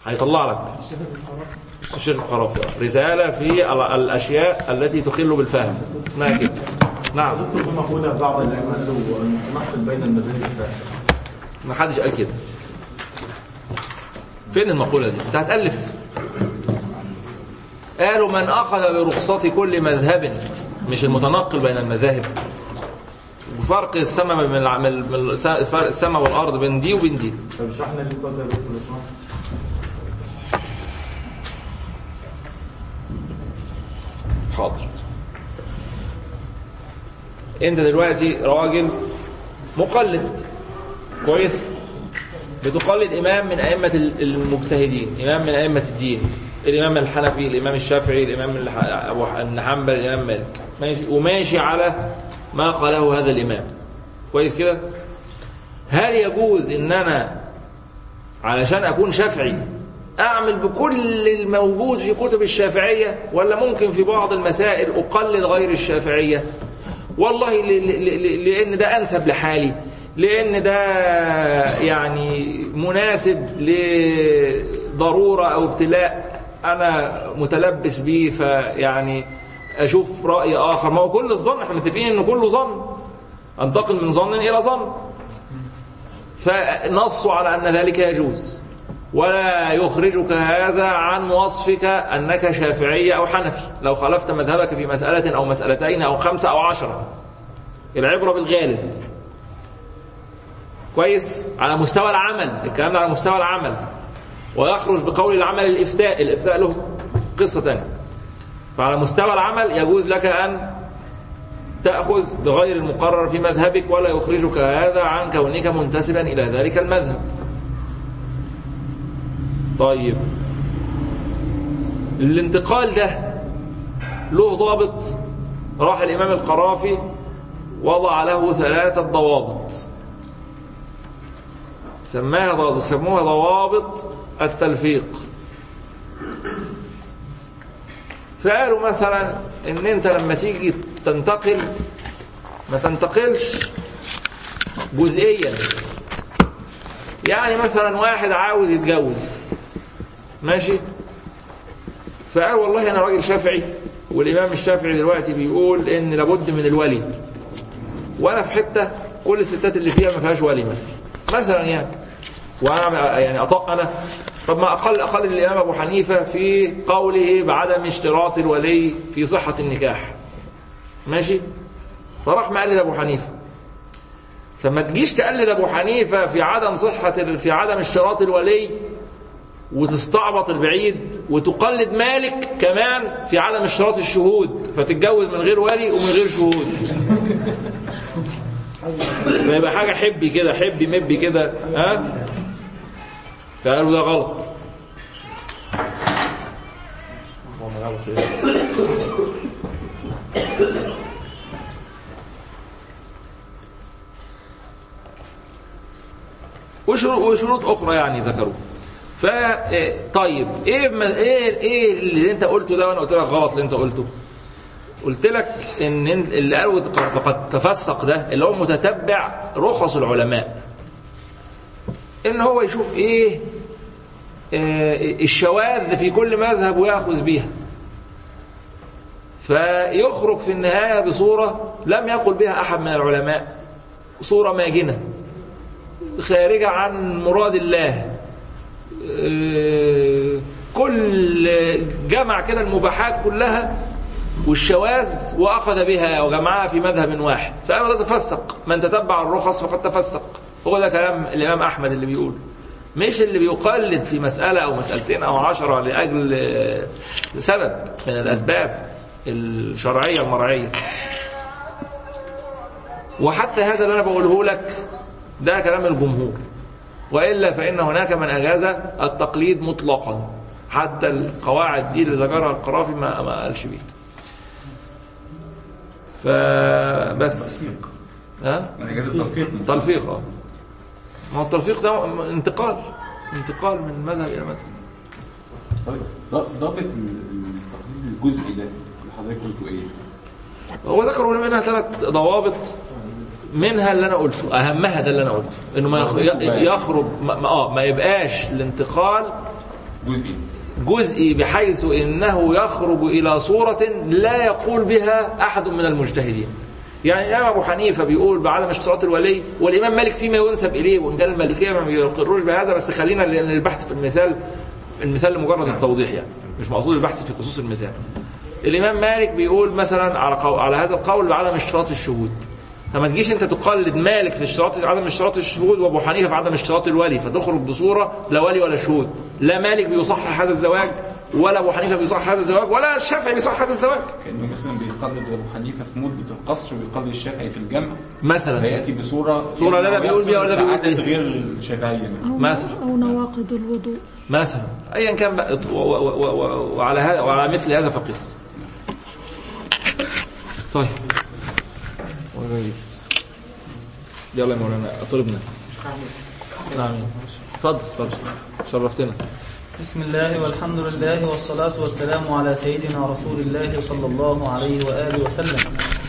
هيطلع لك الشيخ القرافي رسالة في ال- الأشياء التي تخل بالفهم اسمها كده نعم دكتور في مقولة بعض العلماء قالوا نحصل بين المذاهب الثلاثة ما حدش قال كده فين المقولة دي انت هتألف قالوا من أخذ برخصة كل مذهب مش المتنقل بين المذاهب وفرق السماء من الع- من من فرق السماء والأرض بين دي وبين دي طب اشرح لنا النقطة دي يا دكتور اسمها حاضر انت دلوقتي راجل مقلد كويس بتقلد امام من ائمه ال- المجتهدين امام من ائمه الدين الامام الحنفي الامام الشافعي الامام الح- ابو ح- بن حنبل الامام مالك ماشي وماشي على ما قاله هذا الامام كويس كده هل يجوز ان انا علشان اكون شافعي اعمل بكل الموجود في كتب الشافعيه ولا ممكن في بعض المسائل اقلد غير الشافعيه والله ل- ل- ل- لان ده انسب لحالي لان ده يعني مناسب لضروره او ابتلاء انا متلبس بيه فيعني اشوف راي اخر ما هو كل الظن احنا متفقين ان كله ظن انتقل من ظن الى ظن فنصوا على أن ذلك يجوز ولا يخرجك هذا عن وصفك أنك شافعي أو حنفي لو خالفت مذهبك في مسألة أو مسألتين أو خمسة أو عشرة العبرة بالغالب كويس على مستوى العمل الكلام ده على مستوى العمل ويخرج بقول العمل الإفتاء الإفتاء له قصة تانية فعلى مستوى العمل يجوز لك أن تأخذ بغير المقرر في مذهبك ولا يخرجك هذا عن كونك منتسبا إلى ذلك المذهب طيب الانتقال ده له ضابط راح الإمام القرافي وضع له ثلاثة ضوابط سماها سموها ضوابط التلفيق فقالوا مثلا ان انت لما تيجي تنتقل ما تنتقلش جزئيا يعني مثلا واحد عاوز يتجوز ماشي فقال والله انا راجل شافعي والامام الشافعي دلوقتي بيقول ان لابد من الولي وانا في حته كل الستات اللي فيها ما فيهاش ولي مثلا مثلا يعني وانا يعني اطق انا طب ما اقل اقل الامام ابو حنيفه في قوله بعدم اشتراط الولي في صحه النكاح ماشي فراح مقلد ابو حنيفه فما تجيش تقلد ابو حنيفه في عدم صحه في عدم اشتراط الولي وتستعبط البعيد وتقلد مالك كمان في عدم اشتراط الشهود فتتجوز من غير ولي ومن غير شهود فيبقى حاجه حبي كده حبي مبي كده ها فقالوا ده غلط وشروط وشروط اخرى يعني ذكروها ف طيب ايه ما ايه ايه اللي انت قلته ده وانا قلت لك غلط اللي انت قلته قلت لك ان اللي قالوا فقد تفسق ده اللي هو متتبع رخص العلماء ان هو يشوف ايه آه، الشواذ في كل مذهب ويأخذ بيها فيخرج في النهاية بصورة لم يقل بها أحد من العلماء صورة ماجنة خارجة عن مراد الله آه، كل جمع كده المباحات كلها والشواذ وأخذ بها وجمعها في مذهب واحد فأنا ده تفسق من تتبع الرخص فقد تفسق هو ده كلام الإمام أحمد اللي بيقول مش اللي بيقلد في مسألة أو مسألتين أو عشرة لأجل آه، سبب من الأسباب الشرعية المرعية وحتى هذا اللي أنا بقوله لك ده كلام الجمهور وإلا فإن هناك من أجاز التقليد مطلقا حتى القواعد دي اللي ذكرها القرافي ما ما قالش بيها فبس ها من إجازة التلفيق تلفيق اه ما هو التلفيق ده انتقال انتقال من مذهب الى مذهب طيب ض- ضابط التقليد الجزئي ده اللي حضرتك قلته ايه؟ هو ذكروا منها ثلاث ضوابط منها اللي انا قلته اهمها ده اللي انا قلته انه ما يخ- ي- يخرج ما ما- اه ما يبقاش الانتقال جزئي جزئي بحيث انه يخرج الى صوره لا يقول بها احد من المجتهدين. يعني الامام ابو حنيفه بيقول بعدم اشتراط الولي والامام مالك فيما ينسب اليه وان كان المالكيه ما يقرروش بهذا بس خلينا لان البحث في المثال المثال لمجرد التوضيح يعني مش مقصود البحث في خصوص المثال. الامام مالك بيقول مثلا على قول على هذا القول بعدم اشتراط الشهود. فما تجيش انت تقلد مالك في اشتراط عدم اشتراط الشهود وابو حنيفه في عدم اشتراط الولي فتخرج بصوره لا ولي ولا شهود لا مالك بيصحح هذا الزواج ولا ابو حنيفه بيصحح هذا الزواج ولا الشافعي بيصحح هذا الزواج كانه مثلا بيقلد ابو حنيفه في مده القصر ويقلد الشافعي في الجمع مثلا فياتي بصوره صورة لا ده بيقول بيها ولا ده بيقول عدد بيها. غير الشافعيه أو, مثلا. أو نواقض الوضوء مثلا ايا كان بقى و- و- و- و- وعلى هذا وعلى مثل هذا فقس طيب وجيد. يلا يا مولانا اطلبنا نعم اتفضل اتفضل شرفتنا بسم الله والحمد لله والصلاة والسلام على سيدنا رسول الله صلى الله عليه وآله وسلم